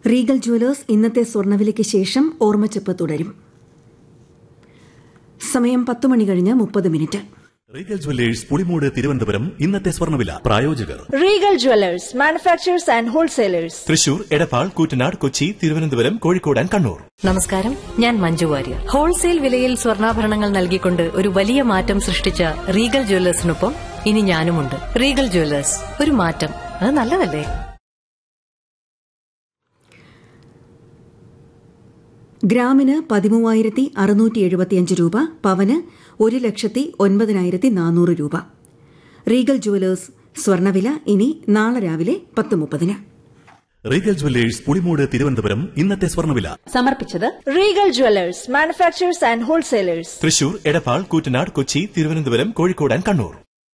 Regal jewellers ഇന്നത്തെ സ്വർണ്ണവിലയ്ക്ക് ശേഷം ഓർമ്മച്ചപ്പ് തുടരും സമയം പത്ത് മണി കഴിഞ്ഞ് മുപ്പത് minute Regal jewellers Pulimoodu Thiruvananthapuram ഇന്നത്തെ സ്വർണ്ണവില പ്രായോജകർ Regal Jewelers, manufacturers and wholesalers. Thrissur Edappal Koottanad Kochi Thiruvananthapuram Kozhikode and Kannur നമസ്കാരം ഞാൻ മഞ്ജു വാര്യർ ഹോൾസെയിൽ വിലയിൽ സ്വർണ്ണാഭരണങ്ങൾ നൽകിക്കൊണ്ട് ഒരു വലിയ മാറ്റം സൃഷ്ടിച്ച റീഗൽ ജ്വല്ലേഴ്സിനൊപ്പം ഇനി ഞാനുമുണ്ട് റീഗൽ ജ്വല്ലേഴ്സ് ഒരു മാറ്റം അത് നല്ലതല്ലേ ഗ്രാമിന് പതിമൂവായിരത്തി അറുന്നൂറ്റി എഴുപത്തിയഞ്ച് രൂപ പവന് ഒരു ലക്ഷത്തി ഒൻപതിനായിരത്തി നാനൂറ് രൂപ റീഗൽ ജുവലേഴ്സ് സ്വർണ്ണവില ഇനി നാളെ രാവിലെ പത്ത് മുപ്പതിന് റീഗൽ ജുവല്ലേഴ്സ് പുളിമൂട് തിരുവനന്തപുരം ഇന്നത്തെ സ്വർണ്ണവില സമർപ്പിച്ചത് Regal Jewelers, manufacturers and wholesalers. Thrissur Edappal Koottanad Kochi Thiruvananthapuram Kozhikode and Kannur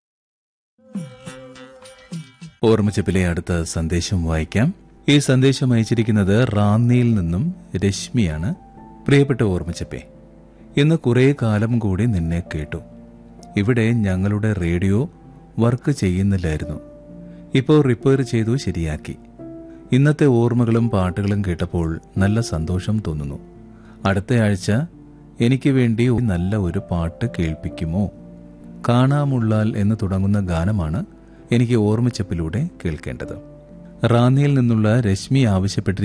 ഓർമ്മച്ചപ്പിലെ അടുത്ത സന്ദേശം വായിക്കാം ഈ സന്ദേശം അയച്ചിരിക്കുന്നത് റാന്നിയിൽ നിന്നും രശ്മിയാണ് പ്രിയപ്പെട്ട ഓർമ്മച്ചപ്പേ ഇന്ന് കുറേ കാലം കൂടി നിന്നെ കേട്ടു ഇവിടെ ഞങ്ങളുടെ റേഡിയോ വർക്ക് ചെയ്യുന്നില്ലായിരുന്നു ഇപ്പോൾ റിപ്പയർ ചെയ്തു ശരിയാക്കി ഇന്നത്തെ ഓർമ്മകളും പാട്ടുകളും കേട്ടപ്പോൾ നല്ല സന്തോഷം തോന്നുന്നു അടുത്ത ആഴ്ച എനിക്ക് വേണ്ടി ഒരു നല്ല ഒരു പാട്ട് കേൾപ്പിക്കുമോ കാണാമുള്ളാൽ എന്ന് തുടങ്ങുന്ന ഗാനമാണ് എനിക്ക് ഓർമ്മച്ചപ്പിലൂടെ കേൾക്കേണ്ടത് റാന്നിയിൽ നിന്നുള്ള രശ്മി ആവശ്യപ്പെട്ടിരിക്കുന്ന